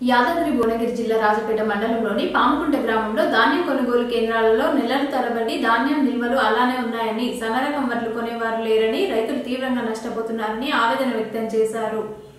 యాదాద్రి భువనగిరి జిల్లా రాజపేట మండలంలోని పాముకుంట గ్రామంలో ధాన్యం కొనుగోలు కేంద్రాలలో నెలల తరబడి ధాన్యం నిల్వలు అలానే ఉన్నాయని సన్నరకం వడ్లు కొనేవారు లేరని రైతులు తీవ్రంగా నష్టపోతున్నారని ఆవేదన వ్యక్తం చేశారు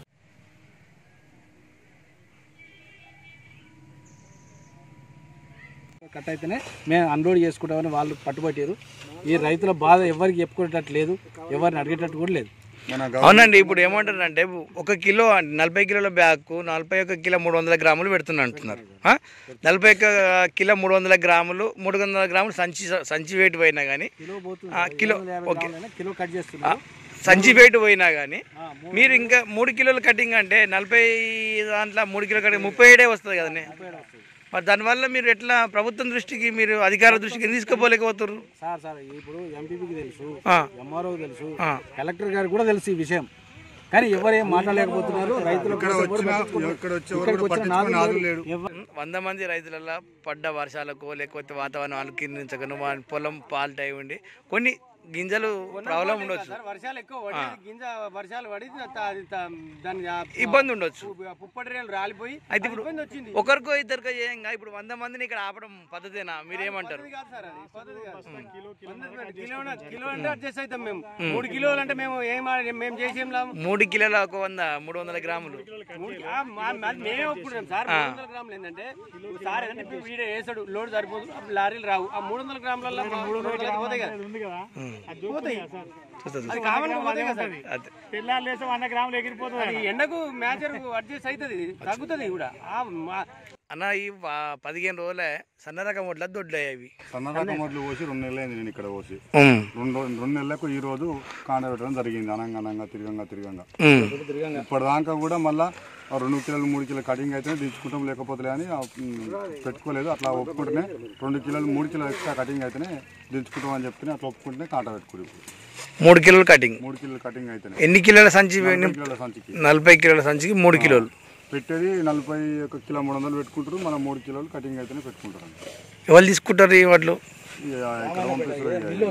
కట్ అయితేనే మేము అన్లోడ్ చేసుకుంటామని వాళ్ళు పట్టుబట్టారు ఈ రైతుల బాధ ఎవరికి చెప్పుకునేటట్టు లేదు ఎవరిని అడిగేటట్టు కూడా లేదు అవునండి ఇప్పుడు ఏమంటారంటే ఒక కిలో నలభై కిలోల బ్యాగ్కు నలభై ఒక కిలో మూడు వందల గ్రాములు పెడుతున్నా అంటున్నారు ఆ? నలభై ఒక కిలో మూడు వందల గ్రాములు మూడు వందల గ్రాములు సంచి సంచి వెయిట్ పోయినా కానీ కిలో పోతుంది ఆ, కిలో ఐదు వందల యాభై ఓకే గ్రాములైనా కిలో కట్ ఆ, చేస్తున్నారు సంచి వెయిట్ పోయినా కానీ ఆ, మూడు మీరు ఇంకా మూడు కిలోల కటింగ్ అంటే నలభై దాంట్లో మూడు కిలో కటింగ్ ముప్పై ఏడే వస్తుంది కదండి రూపాయలు వస్తుంది. మరి దానివల్ల మీరు ఎట్లా ప్రభుత్వం దృష్టికి మీరు అధికార దృష్టికి తీసుకుపోలేకపోతారు సార్ సార్ ఇప్పుడు ఎంపీపీకి తెలుసు ఆ. ఎంఆర్ఓ తెలుసు ఆ. కలెక్టర్ గారికి కూడా తెలుసు ఈ విషయం కానీ ఎవరేం మాట్లాడలేకపోతున్నారు రైతుల కోసం ఎవరు పట్టించుకోవట్లేదు. ఇక్కడికి వచ్చిన నాదుడు లేడు. ఎవ- వంద మంది రైతులలో పడ్డ వర్షాలకు లేకపోతే వాతావరణం అనుకరించకను వాళ్ళ పొలం పాల్ట్ అయి ఉండి కొన్ని గింజలు ప్రాబ్లం ఉండొచ్చు సార్ వర్షాలు ఎక్కువ పడి గింజ వర్షాలు పడి త- అది త- దాని ఆ ఇబ్బంది ఉండొచ్చు పు- పుప్పటి రేలు రాలిపోయి అయితే ఇప్పుడు ఇబ్బంది వచ్చింది ఒకరికో ఇద్దరికో చేయంగా ఇప్పుడు వంద మందిని ఇక్కడ ఆపడం పద్ధతేనా మీరేమంటారు పద్ధతి కాదు సార్ అది పద్ధతి కాదు పద్ధతి కిలో కిలో అంటే అడ్జస్ట్ అవుతాం మేము మూడు కిలోలు అంటే మేము ఏం ఆ- మేము చేసేం లాభం మూడు కిలోల ఒక వంద మూడు వందల గ్రాములు మూడు ఆ, మా- మా- మేమే ఒప్పుకున్నాం సార్ మూడు వందల గ్రాములు ఏంటంటే ఇప్పుడు సార్ ఏంటంటే ఇప్పుడు వీడే వేసాడు లోడ్ సరిపోదు అప్పుడు లారీలు రావు ఆ మూడు వందల గ్రాములలో మూడు వందల పోతాయి కదా పోతాయి చూస్తుంది అది కామన్ పోతాయి కదా సార్ అదే పిల్లలు వేస్తే వంద గ్రాములు ఎగిరిపోతుంది అది ఎండకు మ్యాచర్ అడ్జస్ట్ అవుతుంది తగ్గుతుంది కూడా ఆ మా- అన్న ఈ వా- పదిహేను రోజులే సన్న రకం వడ్ల దొడ్లయ్యాయి అవి సన్నరకం వడ్లు పోసి రెండు నెలలు అయింది నేను ఇక్కడ పోసి ఉమ్. రెండు రెండు నెలలకు ఈ రోజు కాండ పెట్టడం జరిగింది అనంగా అనంగా తిరగంగా తిరగంగా ఉమ్. ఇప్పటిదాకా కూడా మళ్ళా ఆ రెండు కిలోలు మూడు కిలో కటింగ్ అయితే దించుకుంటాం లేకపోతే అని ఆ, ఉమ్, పెట్టుకోలేదు అట్లా ఒప్పుకుంటేనే రెండు కిలోలు మూడు కిలోలు ఎక్స్ట్రా కటింగ్ అయితేనే దించుకుంటాం అని చెప్తేనే అట్లా ఒప్పుకుంటేనే కాంట పెట్టుకోరు ఇప్పుడు మూడు కిలోలు కటింగ్ మూడు కిలోలు కటింగ్ అయితేనే ఎన్ని కిలోల సంచి నలభై కిలోల సంచికి నలభై కిలోల సంచికి మూడు కిలోలు పెట్టేది నలభై ఒక కిలో మూడు వందలు పెట్టుకుంటారు మన మూడు కిలోలు కటింగ్ అయితేనే పెట్టుకుంటారు ఎవరు తీసుకుంటారు ఈ వడ్లు ఇక ఇక్కడ పంపిస్తారు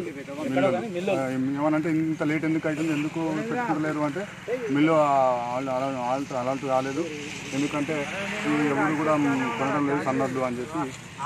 ఇక. మిల్లు. ఆ, ఏమనంటే ఇంత లేట్ ఎందుకు అవుతుంది ఎందుకు పెట్టుకోలేరు అంటే మిల్లు అలాంటి అలాంటి రాలేదు ఎందుకంటే ఈ ఎవరు కూడా కొనడం లేదు సన్నద్దు అని చెప్పి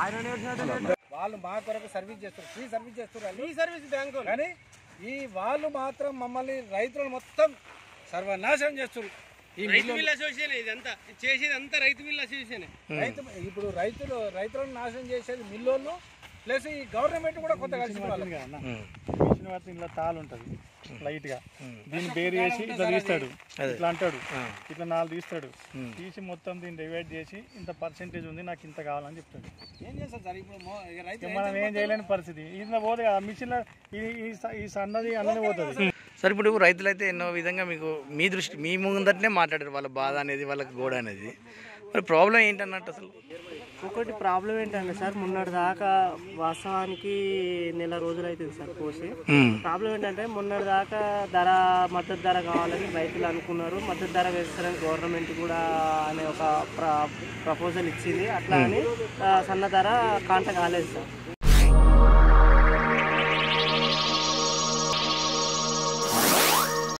వాళ్ళు మా కొరకు సర్వీస్ చేస్తారు ఫ్రీ సర్వీస్ చేస్తారు ఈ సర్వీస్ బ్యాంకు కానీ ఈ వాళ్ళు మాత్రం మమ్మల్ని రైతులు మొత్తం సర్వనాశనం చేస్తారు ఈ రైతు మిల్ అసోసియేషన్ ఇదంతా చేసేది అంతా రైతు మిల్ అసోసియేషన్ రైతు ఇప్పుడు రైతులు రైతులను నాశనం చేసేది మిల్లోళ్ళు ప్లస్ ఈ గవర్నమెంట్ కూడా కొంత కలిసి మిషన్ పడితే ఇంట్లో తాలు ఉంటుంది లైట్ గా దీన్ని బేర్ చేసి ఇట్లా తీస్తాడు ఇట్లా అంటాడు ఇట్లా నాలుగు తీస్తాడు తీసి మొత్తం దీన్ని డివైడ్ చేసి ఇంత పర్సెంటేజ్ ఉంది నాకు ఇంత కావాలని చెప్తాడు ఏం చేస్తారు సార్ ఇప్పుడు మో- ఇక రైతు ఇక మనం ఏం చేయలేని పరిస్థితి ఇంట్లో పోదు కదా మిషన్ ఈ స- ఈ సన్నది అన్నీ పోతుంది సరే ఇప్పుడు రైతులైతే ఎన్నో విధంగా మీకు మీ దృష్టి మీ ముందటనే మాట్లాడారు వాళ్ళ బాధ అనేది వాళ్ళకి గోడ అనేది మరి ప్రాబ్లం ఏంటన్నట్టు అసలు ఒకటి ప్రాబ్లం ఏంటంటే సార్ మొన్నటి దాకా వాస్తవానికి నెల రోజులు అవుతుంది సార్ కోసి ఉమ్. ప్రాబ్లం ఏంటంటే మొన్నటి దాకా ధర మద్దతు ధర కావాలని రైతులు అనుకున్నారు మద్దతు ధర వేస్తారని గవర్నమెంట్ కూడా అనే ఒక ప్ర ప్రపోజల్ ఇచ్చింది అట్లా అని ఆ, సన్న ధర కాంట కాలేదు సార్